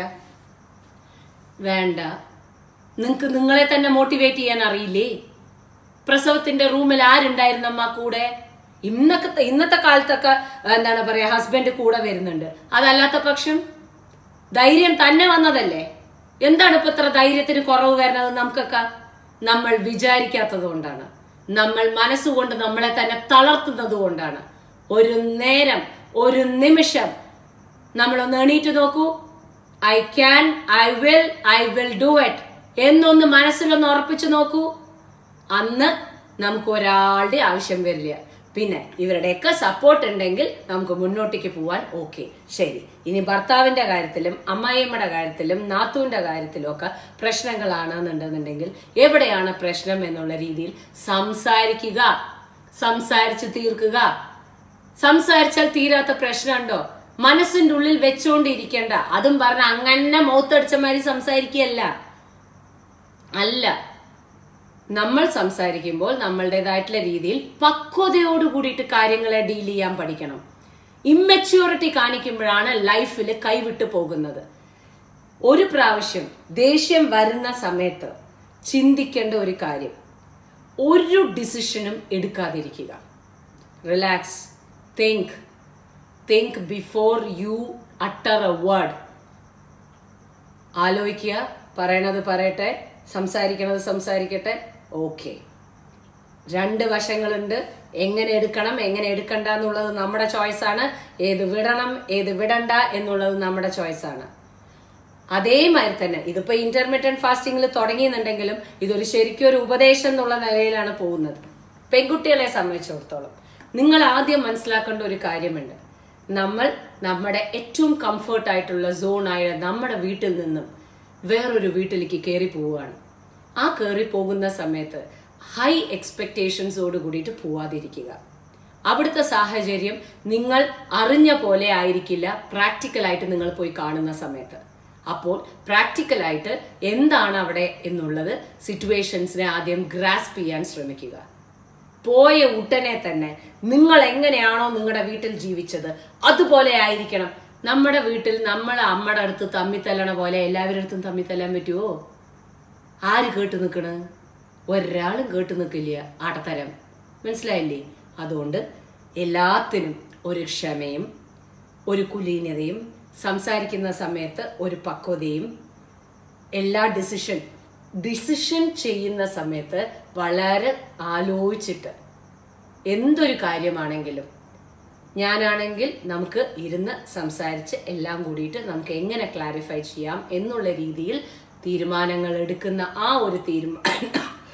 വേണ്ട നിങ്ങൾക്ക് നിങ്ങളെ തന്നെ മോട്ടിവേറ്റ് ചെയ്യാൻ അറിയില്ലേ പ്രസവത്തിന്റെ റൂമിൽ ആരുണ്ടായിരുന്നമ്മ കൂടെ ഇന്നത്തെ ഇന്നത്തെ കാലത്തൊക്കെ എന്താണ് പറയാ ഹസ്ബൻഡ് കൂടെ വരുന്നുണ്ട് അതല്ലാത്ത പക്ഷം ധൈര്യം തന്നെ വന്നതല്ലേ എന്താണ് ഇപ്പൊ ഇത്ര ധൈര്യത്തിന് കുറവ് വരുന്നത് നമുക്കൊക്കെ നമ്മൾ വിചാരിക്കാത്തത് കൊണ്ടാണ് നമ്മൾ മനസ്സുകൊണ്ട് നമ്മളെ തന്നെ തളർത്തുന്നത് കൊണ്ടാണ് ഒരു നേരം ഒരു നിമിഷം നമ്മളൊന്ന് എണീറ്റ് നോക്കൂ I can I will I will do it എന്നൊന്ന് മനസ്സിലൊന്ന് ഉറപ്പിച്ചു നോക്കൂ അന്ന് നമുക്ക് ഒരാളുടെ ആവശ്യം വരില്ല പിന്നെ ഇവരുടെയൊക്കെ സപ്പോർട്ട് ഉണ്ടെങ്കിൽ നമുക്ക് മുന്നോട്ടേക്ക് പോവാൻ ഓക്കെ ശരി ഇനി ഭർത്താവിന്റെ കാര്യത്തിലും അമ്മായിയമ്മയുടെ കാര്യത്തിലും നാത്തൂന്റെ കാര്യത്തിലും ഒക്കെ പ്രശ്നങ്ങളാണെന്നുണ്ടെന്നുണ്ടെങ്കിൽ എവിടെയാണ് പ്രശ്നം എന്നുള്ള രീതിയിൽ സംസാരിക്കുക സംസാരിച്ച് തീർക്കുക സംസാരിച്ചാൽ തീരാത്ത പ്രശ്നമുണ്ടോ മനസ്സിന്റെ ഉള്ളിൽ വെച്ചുകൊണ്ടിരിക്കേണ്ട അതും പറഞ്ഞ അങ്ങനെ മൗത്തടിച്ച മാതിരി സംസാരിക്കുകയല്ല അല്ല നമ്മൾ സംസാരിക്കുമ്പോൾ നമ്മളുടേതായിട്ടുള്ള രീതിയിൽ പക്വതയോട് കൂടിയിട്ട് കാര്യങ്ങളെ ഡീൽ ചെയ്യാൻ പഠിക്കണം ഇമ്മച്യൂരിറ്റി കാണിക്കുമ്പോഴാണ് ലൈഫിൽ കൈവിട്ടു പോകുന്നത് ഒരു പ്രാവശ്യം ദേഷ്യം വരുന്ന സമയത്ത് ചിന്തിക്കേണ്ട ഒരു കാര്യം ഒരു ഡിസിഷനും എടുക്കാതിരിക്കുക relax think think before you utter a word ആലോചിക്കുക പറയണത് പറയട്ടെ സംസാരിക്കണത് സംസാരിക്കട്ടെ ഓക്കെ രണ്ട് വശങ്ങളുണ്ട് എങ്ങനെ എടുക്കണം എങ്ങനെ എടുക്കണ്ട എന്നുള്ളത് നമ്മുടെ ചോയ്സാണ് ഏത് വിടണം ഏത് വിടണ്ട എന്നുള്ളത് നമ്മുടെ ചോയ്സാണ് അതേമാതിരി തന്നെ ഇതിപ്പോ ഇന്റർമീഡിയറ്റ് ഫാസ്റ്റിംഗിൽ തുടങ്ങിയെന്നുണ്ടെങ്കിലും ഇതൊരു ശരിക്കും ഒരു ഉപദേശം എന്നുള്ള നിലയിലാണ് പോകുന്നത് പെൺകുട്ടികളെ സംബന്ധിച്ചിടത്തോളം നിങ്ങൾ ആദ്യം മനസ്സിലാക്കേണ്ട ഒരു കാര്യമുണ്ട് നമ്മൾ നമ്മുടെ ഏറ്റവും കംഫർട്ട് ആയിട്ടുള്ള സോണായ നമ്മുടെ വീട്ടിൽ നിന്നും വേറൊരു വീട്ടിലേക്ക് കയറി പോവുകയാണ് ആ കയറി പോകുന്ന സമയത്ത് ഹൈ എക്സ്പെക്ടേഷൻസോട് കൂടിയിട്ട് പോവാതിരിക്കുക അവിടുത്തെ സാഹചര്യം നിങ്ങൾ അറിഞ്ഞ പോലെ ആയിരിക്കില്ല പ്രാക്ടിക്കലായിട്ട് നിങ്ങൾ പോയി കാണുന്ന സമയത്ത് അപ്പോൾ പ്രാക്ടിക്കലായിട്ട് എന്താണ് അവിടെ എന്നുള്ളത് സിറ്റുവേഷൻസിനെ ആദ്യം ഗ്രാസ്പ് ചെയ്യാൻ ശ്രമിക്കുക പോയ ഉടനെ തന്നെ നിങ്ങൾ എങ്ങനെയാണോ നിങ്ങളുടെ വീട്ടിൽ ജീവിച്ചത് അതുപോലെ ആയിരിക്കണം നമ്മുടെ വീട്ടിൽ നമ്മൾ അമ്മയുടെ അടുത്ത് തമ്മി തല്ലണ പോലെ എല്ലാവരുടെ അടുത്തും തമ്മി തല്ലാൻ പറ്റുമോ ആര് കേട്ട് നിൽക്കണ് ഒരാളും കേട്ട് നിൽക്കില്ല ആട്ടത്തരം മനസ്സിലായില്ലേ അതുകൊണ്ട് എല്ലാത്തിനും ഒരു ക്ഷമയും ഒരു കുലീനതയും സംസാരിക്കുന്ന സമയത്ത് ഒരു പക്വതയും എല്ലാ ഡിസിഷൻ ഡിസിഷൻ ചെയ്യുന്ന സമയത്ത് വളരെ ആലോചിച്ചിട്ട് എന്തൊരു കാര്യമാണെങ്കിലും ഞാനാണെങ്കിൽ നമുക്ക് ഇരുന്ന് സംസാരിച്ച് എല്ലാം കൂടിയിട്ട് നമുക്ക് എങ്ങനെ ക്ലാരിഫൈ ചെയ്യാം എന്നുള്ള രീതിയിൽ തീരുമാനങ്ങൾ എടുക്കുന്ന ആ ഒരു തീരുമാനം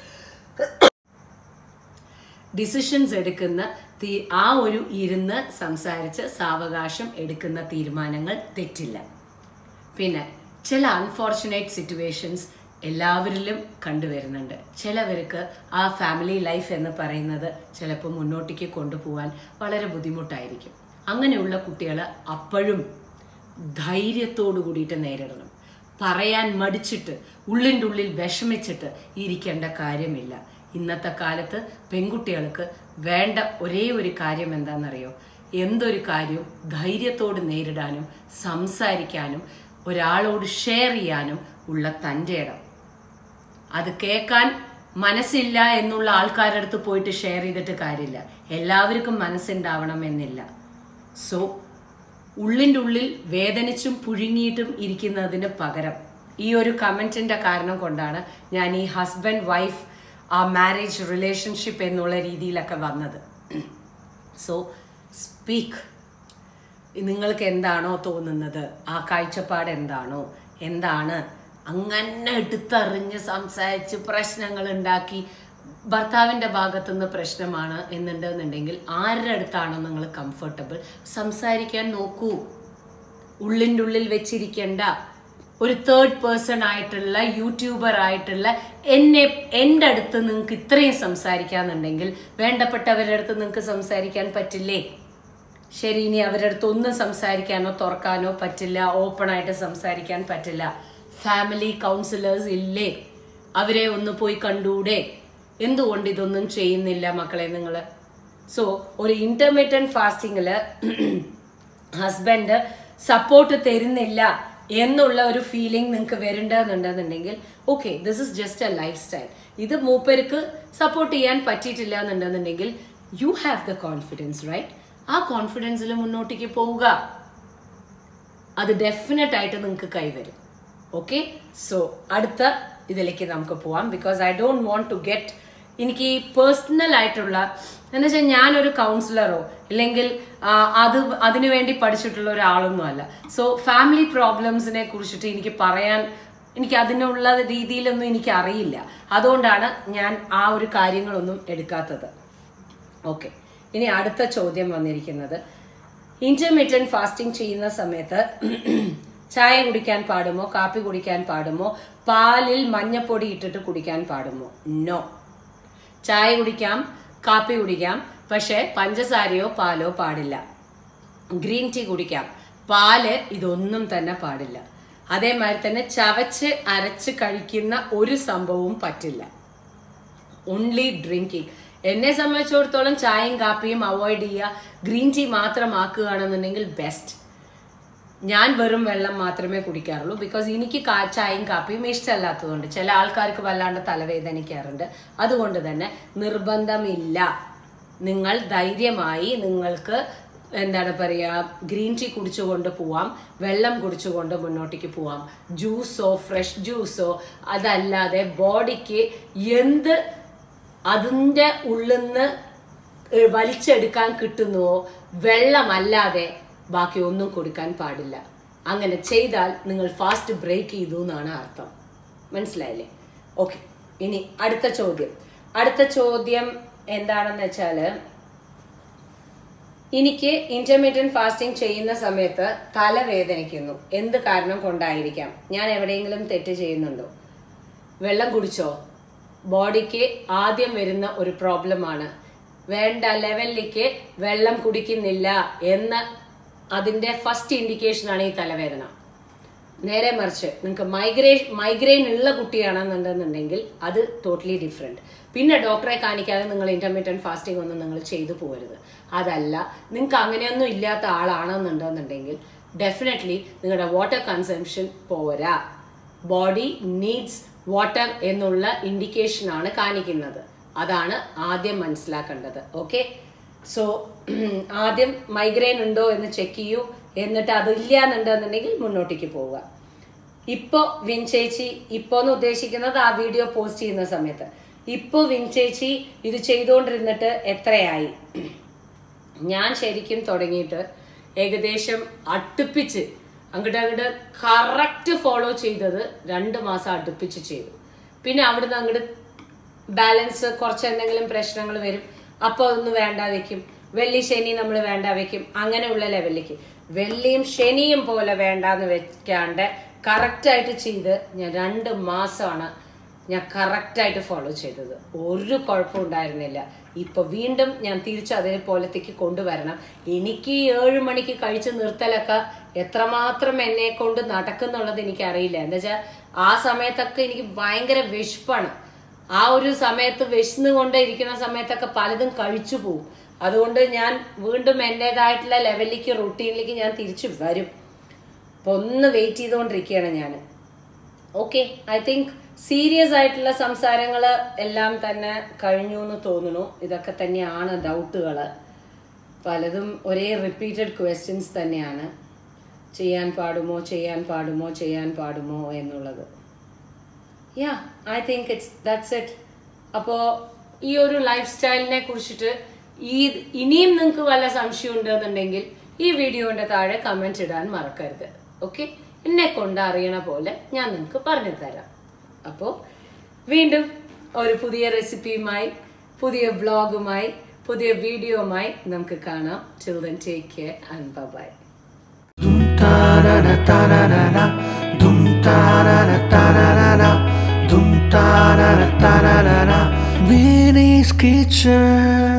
ഡിസിഷൻസ് എടുക്കുന്ന തീ- ആ ഒരു ഇരുന്ന് സംസാരിച്ച് സാവകാശം എടുക്കുന്ന തീരുമാനങ്ങൾ തെറ്റില്ല പിന്നെ ചില അൺഫോർച്ചുനേറ്റ് സിറ്റുവേഷൻസ് എല്ലാവരിലും കണ്ടുവരുന്നുണ്ട് ചിലവർക്ക് ആ ഫാമിലി ലൈഫ് എന്ന് പറയുന്നത് ചിലപ്പോൾ മുന്നോട്ടേക്ക് കൊണ്ടുപോകാൻ വളരെ ബുദ്ധിമുട്ടായിരിക്കും അങ്ങനെയുള്ള കുട്ടികൾ അപ്പോഴും ധൈര്യത്തോടു കൂടിയിട്ട് നേരിടണം പറയാൻ മടിച്ചിട്ട് ഉള്ളിൻ്റെ ഉള്ളിൽ വിഷമിച്ചിട്ട് ഇരിക്കേണ്ട കാര്യമില്ല ഇന്നത്തെ കാലത്ത് പെൺകുട്ടികൾക്ക് വേണ്ട ഒരേ ഒരു കാര്യം എന്താണെന്നറിയോ എന്തൊരു കാര്യവും ധൈര്യത്തോട് നേരിടാനും സംസാരിക്കാനും ഒരാളോട് ഷെയർ ചെയ്യാനും ഉള്ള തൻ്റെ ഇടം അത് കേൾക്കാൻ മനസ്സില്ല എന്നുള്ള ആൾക്കാരുടെ അടുത്ത് പോയിട്ട് ഷെയർ ചെയ്തിട്ട് കാര്യമില്ല എല്ലാവർക്കും മനസ്സുണ്ടാവണം എന്നില്ല സോ ഉള്ളിൻ്റെ ഉള്ളിൽ വേദനിച്ചും പുഴുങ്ങിയിട്ടും ഇരിക്കുന്നതിന് പകരം ഈ ഒരു കമൻറ്റിൻ്റെ കാരണം കൊണ്ടാണ് ഞാൻ ഈ ഹസ്ബൻഡ് വൈഫ് ആ മാരേജ് റിലേഷൻഷിപ്പ് എന്നുള്ള രീതിയിലൊക്കെ വന്നത് സോ സ്പീക്ക് നിങ്ങൾക്ക് എന്താണോ തോന്നുന്നത് ആ കാഴ്ചപ്പാട് എന്താണോ എന്താണ് അങ്ങനെ എടുത്തറിഞ്ഞ് സംസാരിച്ച് പ്രശ്നങ്ങൾ ഉണ്ടാക്കി ഭർത്താവിൻ്റെ ഭാഗത്തുനിന്ന് പ്രശ്നമാണ് എന്നുണ്ടെന്നുണ്ടെങ്കിൽ ആരുടെ അടുത്താണോ നിങ്ങൾ കംഫർട്ടബിൾ സംസാരിക്കാൻ നോക്കൂ ഉള്ളിൻ്റെ ഉള്ളിൽ വെച്ചിരിക്കേണ്ട ഒരു തേർഡ് പേഴ്സൺ ആയിട്ടുള്ള യൂട്യൂബർ ആയിട്ടുള്ള എന്നെ എൻ്റെ അടുത്ത് നിങ്ങൾക്ക് ഇത്രയും സംസാരിക്കാന്നുണ്ടെങ്കിൽ വേണ്ടപ്പെട്ടവരുടെ അടുത്ത് നിങ്ങൾക്ക് സംസാരിക്കാൻ പറ്റില്ലേ ശരി ഇനി അവരുടെ അടുത്ത് ഒന്നും സംസാരിക്കാനോ തുറക്കാനോ പറ്റില്ല ഓപ്പൺ ആയിട്ട് സംസാരിക്കാൻ പറ്റില്ല ഫാമിലി കൗൺസിലേഴ്സ് ഇല്ലേ അവരെ ഒന്ന് പോയി കണ്ടൂടെ എന്തുകൊണ്ട് ഇതൊന്നും ചെയ്യുന്നില്ല മക്കളെ നിങ്ങൾ സോ ഒരു ഇന്റർമീഡിയറ്റ് ഫാസ്റ്റിങ്ങില് ഹസ്ബൻഡ് സപ്പോർട്ട് തരുന്നില്ല എന്നുള്ള ഒരു ഫീലിംഗ് നിങ്ങൾക്ക് വരേണ്ടതെന്നുണ്ടെന്നുണ്ടെങ്കിൽ okay this is just a lifestyle ഇത് മൂപ്പർക്ക് സപ്പോർട്ട് ചെയ്യാൻ പറ്റിയിട്ടില്ല എന്നുണ്ടെന്നുണ്ടെങ്കിൽ you have the confidence right ആ കോൺഫിഡൻസിൽ മുന്നോട്ടേക്ക് പോവുക അത് ഡെഫിനറ്റ് ആയിട്ട് നിങ്ങൾക്ക് കൈവരും ഓക്കെ സോ അടുത്ത ഇതിലേക്ക് നമുക്ക് പോവാം because I don't want to get എനിക്ക് ഈ പേഴ്സണൽ ആയിട്ടുള്ള എന്ന് വെച്ചാൽ ഞാനൊരു കൗൺസിലറോ ഇല്ലെങ്കിൽ ആ, അത് അതിനു വേണ്ടി പഠിച്ചിട്ടുള്ള ഒരാളൊന്നും അല്ല സോ ഫാമിലി പ്രോബ്ലംസിനെ കുറിച്ചിട്ട് എനിക്ക് പറയാൻ എനിക്ക് അതിനുള്ള രീതിയിലൊന്നും എനിക്ക് അറിയില്ല അതുകൊണ്ടാണ് ഞാൻ ആ ഒരു കാര്യങ്ങളൊന്നും എടുക്കാത്തത് ഓക്കെ ഇനി അടുത്ത ചോദ്യം വന്നിരിക്കുന്നത് ഇന്റർമീഡിയറ്റ് ഫാസ്റ്റിംഗ് ചെയ്യുന്ന സമയത്ത് ചായ കുടിക്കാൻ പാടുമോ കാപ്പി കുടിക്കാൻ പാടുമോ പാലിൽ മഞ്ഞപ്പൊടി ഇട്ടിട്ട് കുടിക്കാൻ പാടുമോ നോ ചായ കുടിക്കാം കാപ്പി കുടിക്കാം പക്ഷെ പഞ്ചസാരയോ പാലോ പാടില്ല ഗ്രീൻ ടീ കുടിക്കാം പാല് ഇതൊന്നും തന്നെ പാടില്ല അതേമാതിരി തന്നെ ചവച്ച് അരച്ച് കഴിക്കുന്ന ഒരു സംഭവവും പറ്റില്ല ഓൺലി ഡ്രിങ്കിങ് എന്നെ സംബന്ധിച്ചിടത്തോളം ചായയും കാപ്പിയും അവോയ്ഡ് ചെയ്യുക ഗ്രീൻ ടീ മാത്രം ആക്കുകയാണെന്നുണ്ടെങ്കിൽ ബെസ്റ്റ് ഞാൻ വെറും വെള്ളം മാത്രമേ കുടിക്കാറുള്ളൂ ബിക്കോസ് എനിക്ക് കാ- ചായയും കാപ്പിയും ഇഷ്ടമല്ലാത്തതുകൊണ്ട് ചില ആൾക്കാർക്ക് വല്ലാണ്ട് തലവേദനിക്കാറുണ്ട് അതുകൊണ്ട് തന്നെ നിർബന്ധമില്ല നിങ്ങൾ ധൈര്യമായി നിങ്ങൾക്ക് എന്താണ് പറയുക ഗ്രീൻ ടീ കുടിച്ചുകൊണ്ട് പോവാം വെള്ളം കുടിച്ചുകൊണ്ട് മുന്നോട്ടേക്ക് പോവാം ജ്യൂസോ ഫ്രഷ് ജ്യൂസോ അതല്ലാതെ ബോഡിക്ക് എന്ത് അതിൻ്റെ ഉള്ളിന്ന് വലിച്ചെടുക്കാൻ കിട്ടുന്നുവോ വെള്ളമല്ലാതെ ബാക്കി ഒന്നും കൊടുക്കാൻ പാടില്ല അങ്ങനെ ചെയ്താൽ നിങ്ങൾ ഫാസ്റ്റ് ബ്രേക്ക് ചെയ്തു എന്നാണ് അർത്ഥം മനസ്സിലായില്ലേ ഓക്കെ ഇനി അടുത്ത ചോദ്യം അടുത്ത ചോദ്യം എന്താണെന്ന് വെച്ചാല് എനിക്ക് ഇന്റർമീഡിയറ്റ് ഫാസ്റ്റിംഗ് ചെയ്യുന്ന സമയത്ത് തലവേദനിക്കുന്നു എന്ത് കാരണം കൊണ്ടായിരിക്കാം ഞാൻ എവിടെയെങ്കിലും തെറ്റ് ചെയ്യുന്നുണ്ടോ വെള്ളം കുടിച്ചോ ബോഡിക്ക് ആദ്യം വരുന്ന ഒരു പ്രോബ്ലമാണ് വേണ്ട ലെവലിലേക്ക് വെള്ളം കുടിക്കുന്നില്ല എന്ന അതിന്റെ ഫസ്റ്റ് ഇൻഡിക്കേഷൻ ആണ് ഈ തലവേദന നേരെ മറിച്ച് നിങ്ങൾക്ക് മൈഗ്രെയിൻ മൈഗ്രെയിൻ ഉള്ള കുട്ടിയാണെന്നുണ്ടെന്നുണ്ടെങ്കിൽ അത് ടോട്ടലി ഡിഫറെൻറ്റ് പിന്നെ ഡോക്ടറെ കാണിക്കാതെ നിങ്ങൾ ഇന്റർമീഡിയറ്റ് ഫാസ്റ്റിംഗ് ഒന്നും നിങ്ങൾ ചെയ്തു പോകരുത് അതല്ല നിങ്ങൾക്ക് അങ്ങനെയൊന്നും ഇല്ലാത്ത ആളാണെന്നുണ്ടെന്നുണ്ടെങ്കിൽ ഡെഫിനറ്റ്ലി നിങ്ങളുടെ വാട്ടർ കൺസംഷൻ പോരാ ബോഡി നീഡ്സ് വാട്ടർ എന്നുള്ള ഇൻഡിക്കേഷൻ ആണ് കാണിക്കുന്നത് അതാണ് ആദ്യം മനസ്സിലാക്കേണ്ടത് ഓക്കെ സോ ആദ്യം മൈഗ്രെയിൻ ഉണ്ടോ എന്ന് ചെക്ക് ചെയ്യൂ എന്നിട്ട് അതില്ല എന്നുണ്ടെന്നുണ്ടെങ്കിൽ മുന്നോട്ടേക്ക് പോവുക ഇപ്പോ വിൻചേച്ചി ഇപ്പോ എന്ന് ഉദ്ദേശിക്കുന്നത് ആ വീഡിയോ പോസ്റ്റ് ചെയ്യുന്ന സമയത്ത് ഇപ്പോ വിൻചേച്ചി ഇത് ചെയ്തുകൊണ്ടിരുന്നിട്ട് എത്രയായി ഞാൻ ശരിക്കും തുടങ്ങിയിട്ട് ഏകദേശം അടുപ്പിച്ച് അങ്ങോട്ട് അങ്ങോട്ട് കറക്റ്റ് ഫോളോ ചെയ്തത് രണ്ട് മാസം അടുപ്പിച്ച് ചെയ്തു പിന്നെ അവിടുന്ന് അങ്ങോട്ട് ബാലൻസ് കുറച്ച് എന്തെങ്കിലും പ്രശ്നങ്ങൾ വരും അപ്പോൾ അതൊന്ന് വേണ്ട വെക്കും വെള്ളി ശനി നമ്മൾ വേണ്ട വെക്കും അങ്ങനെയുള്ള ലെവലിലേക്ക് വെള്ളിയും ശനിയും പോലെ വേണ്ടാന്ന് വെക്കാണ്ട് കറക്റ്റായിട്ട് ചെയ്ത് ഞാൻ രണ്ട് മാസമാണ് ഞാൻ കറക്റ്റായിട്ട് ഫോളോ ചെയ്തത് ഒരു കുഴപ്പവും ഉണ്ടായിരുന്നില്ല ഇപ്പൊ വീണ്ടും ഞാൻ തിരിച്ച് അതേപോലത്തേക്ക് കൊണ്ടുവരണം എനിക്ക് ഏഴ് മണിക്ക് കഴിച്ച് നിർത്തലൊക്കെ എത്രമാത്രം എന്നെ കൊണ്ട് നടക്കുന്നുള്ളത് എനിക്കറിയില്ല എന്താ വെച്ചാൽ ആ സമയത്തൊക്കെ എനിക്ക് ഭയങ്കര വിശപ്പാണ് ആ ഒരു സമയത്ത് വിശന്നുകൊണ്ട് ഇരിക്കുന്ന സമയത്തൊക്കെ പലതും കഴിച്ചു പോകും അതുകൊണ്ട് ഞാൻ വീണ്ടും എൻ്റെതായിട്ടുള്ള ലെവലിലേക്ക് റൂട്ടീനിലേക്ക് ഞാൻ തിരിച്ചു വരും അപ്പൊ ഒന്ന് വെയിറ്റ് ചെയ്തുകൊണ്ടിരിക്കുകയാണ് ഞാൻ ഓക്കെ ഐ തിങ്ക് സീരിയസ് ആയിട്ടുള്ള സംസാരങ്ങൾ എല്ലാം തന്നെ കഴിഞ്ഞു എന്ന് തോന്നുന്നു ഇതൊക്കെ തന്നെയാണ് ഡൗട്ടുകൾ പലതും ഒരേ റിപ്പീറ്റഡ് ക്വസ്റ്റ്യൻസ് തന്നെയാണ് ചെയ്യാൻ പാടുമോ ചെയ്യാൻ പാടുമോ ചെയ്യാൻ പാടുമോ എന്നുള്ളത് yeah I think it's that's it അപ്പോൾ ഈ ഒരു ലൈഫ് സ്റ്റൈലിനെ കുറിച്ചിട്ട് ഈ ഇനിയും നിങ്ങൾക്ക് വല്ല സംശയം ഉണ്ടെന്നുണ്ടെങ്കിൽ ഈ വീഡിയോന്റെ താഴെ കമന്റ് ഇടാൻ മറക്കരുത് ഓക്കെ എന്നെ കൊണ്ട് അറിയണ പോലെ ഞാൻ നിങ്ങൾക്ക് പറഞ്ഞു തരാം അപ്പോൾ വീണ്ടും ഒരു പുതിയ റെസിപ്പിയുമായി പുതിയ വ്ളോഗുമായി പുതിയ വീഡിയോയുമായി നമുക്ക് കാണാം till then take care and bye Dum ta na na ta na na na Dum ta na na ta na na na Dum ta na na ta na na na Winnie's Kitchen